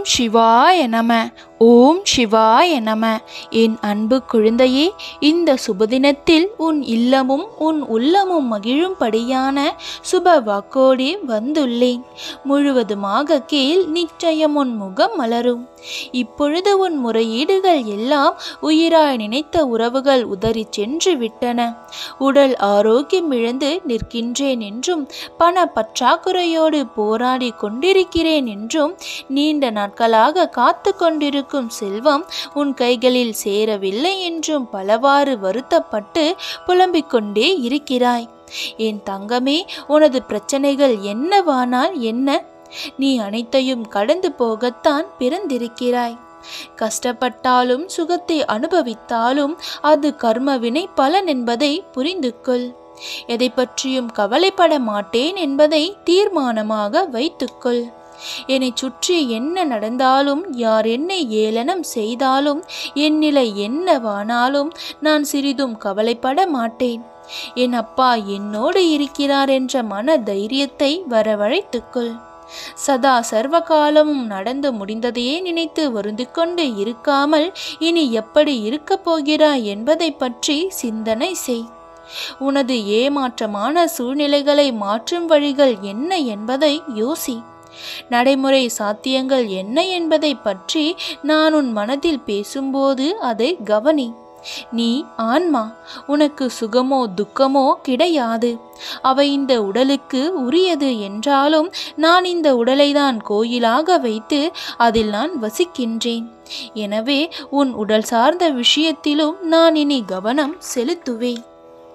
ஓம் சிவாய நம ஓம் சிவாய நம என் அன்பு குழந்தையே இந்த சுபதினத்தில் உன் இல்லமும் உன் உள்ளமும் மகிழும்படியான சுப வாக்கோடி வந்துள்ளேன் முழுவதுமாக கீழ் நிச்சயம் உன் முகம் மலரும் இப்பொழுது உன் முறையீடுகள் எல்லாம் உயிராய் நினைத்த உறவுகள் உதறி சென்று விட்டன உடல் ஆரோக்கியம் இழந்து நிற்கின்றேன் என்றும் பண பற்றாக்குறையோடு போராடி கொண்டிருக்கிறேன் என்றும் நீண்ட நாட்களாக காத்து கொண்டிருக்கும் செல்வம் உன் கைகளில் சேரவில்லை என்றும் பலவாறு வருத்தப்பட்டு புலம்பிக் கொண்டே இருக்கிறாய் என் தங்கமே உனது பிரச்சனைகள் என்னவானால் என்ன நீ அனைத்தையும் கடந்து போகத்தான் பிறந்திருக்கிறாய் கஷ்டப்பட்டாலும் சுகத்தை அனுபவித்தாலும் அது கர்மவினை பலன் என்பதை புரிந்து கொள் எதை பற்றியும் கவலைப்பட மாட்டேன் என்பதை தீர்மானமாக வைத்துக்கொள் என்னை சுற்றி என்ன நடந்தாலும் யார் என்னை ஏளனம் செய்தாலும் என் நிலை என்னவானாலும் நான் சிறிதும் கவலைப்பட மாட்டேன் என் அப்பா என்னோடு இருக்கிறார் என்ற மன தைரியத்தை வரவழைத்துக்கொள் சதா சர்வகாலமும் நடந்து முடிந்ததையே நினைத்து வருந்து கொண்டு இருக்காமல் இனி எப்படி இருக்கப் போகிறாய் என்பதை பற்றி சிந்தனை செய் உனது ஏமாற்றமான சூழ்நிலைகளை மாற்றும் வழிகள் என்ன என்பதை யோசி நடைமுறை சாத்தியங்கள் என்ன என்பதை பற்றி நான் உன் மனதில் பேசும்போது அதை கவனி நீ ஆன்மா உனக்கு சுகமோ துக்கமோ கிடையாது அவை இந்த உடலுக்கு உரியது என்றாலும் நான் இந்த உடலை தான் கோயிலாக வைத்து அதில் நான் வசிக்கின்றேன் எனவே உன் உடல் சார்ந்த விஷயத்திலும் நான் இனி கவனம் செலுத்துவேன்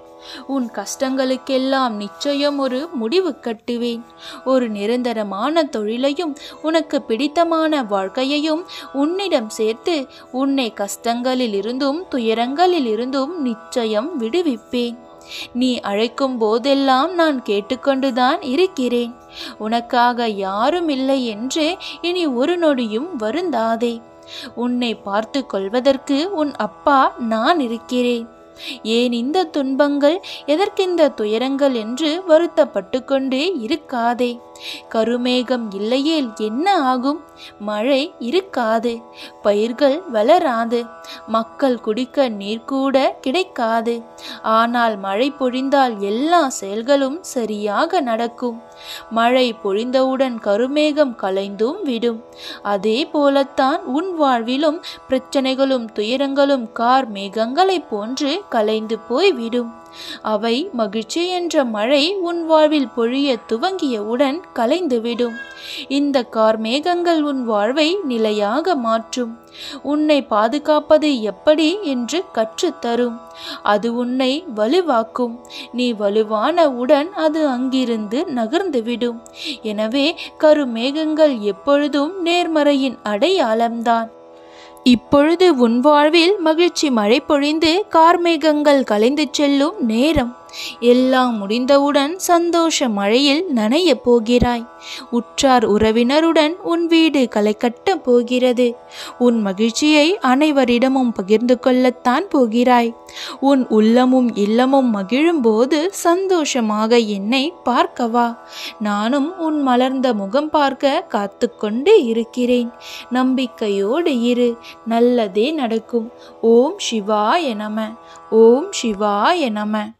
உன் கஷ்டங்களுக்கெல்லாம் நிச்சயம் ஒரு முடிவு கட்டுவேன் ஒரு நிரந்தரமான தொழிலையும் உனக்கு பிடித்தமான வாழ்க்கையையும் உன்னிடம் சேர்த்து உன்னை கஷ்டங்களிலிருந்தும் துயரங்களிலிருந்தும் நிச்சயம் விடுவிப்பேன் நீ அழைக்கும் போதெல்லாம் நான் கேட்டுக்கொண்டுதான் இருக்கிறேன் உனக்காக யாரும் இல்லை என்று இனி ஒரு நொடியும் வருந்தாதே உன்னை பார்த்து கொள்வதற்கு உன் அப்பா நான் இருக்கிறேன் ஏன் இந்த துன்பங்கள் எதற்கிந்த துயரங்கள் என்று வருத்தப்பட்டு கொண்டே இருக்காதே கருமேகம் இல்லையேல் என்ன ஆகும் மழை இருக்காது பயிர்கள் வளராது மக்கள் குடிக்க நீர் கூட கிடைக்காது ஆனால் மழை பொழிந்தால் எல்லா செயல்களும் சரியாக நடக்கும் மழை பொழிந்தவுடன் கருமேகம் கலைந்தும் விடும் அதே போலத்தான் உன் வாழ்விலும் பிரச்சனைகளும் துயரங்களும் கார் மேகங்களைப் போன்று கலைந்து போய்விடும் அவை மகிழ்ச்சி என்ற மழை உன் வாழ்வில் பொழிய துவங்கியவுடன் கலைந்துவிடும் இந்த கார்மேகங்கள் உன் வாழ்வை நிலையாக மாற்றும் உன்னை பாதுகாப்பது எப்படி என்று கற்றுத்தரும் அது உன்னை வலுவாக்கும் நீ வலுவானவுடன் அது அங்கிருந்து நகர்ந்துவிடும் எனவே கருமேகங்கள் எப்பொழுதும் நேர்மறையின் அடையாளம்தான் இப்பொழுது உன் வாழ்வில் மகிழ்ச்சி மழை பொழிந்து கார்மேகங்கள் கலைந்து செல்லும் நேரம் எல்லாம் முடிந்தவுடன் சந்தோஷ மழையில் நனையப் போகிறாய் உற்றார் உறவினருடன் உன் வீடு களை கட்டப் போகிறது உன் மகிழ்ச்சியை அனைவரிடமும் பகிர்ந்து கொள்ளத்தான் போகிறாய் உன் உள்ளமும் இல்லமும் மகிழும் போது சந்தோஷமாக என்னை பார்க்கவா நானும் உன் மலர்ந்த முகம் பார்க்க காத்து கொண்டு இருக்கிறேன் நம்பிக்கையோடு இரு நல்லதே நடக்கும் ஓம் சிவாய நம ஓம் சிவாய நம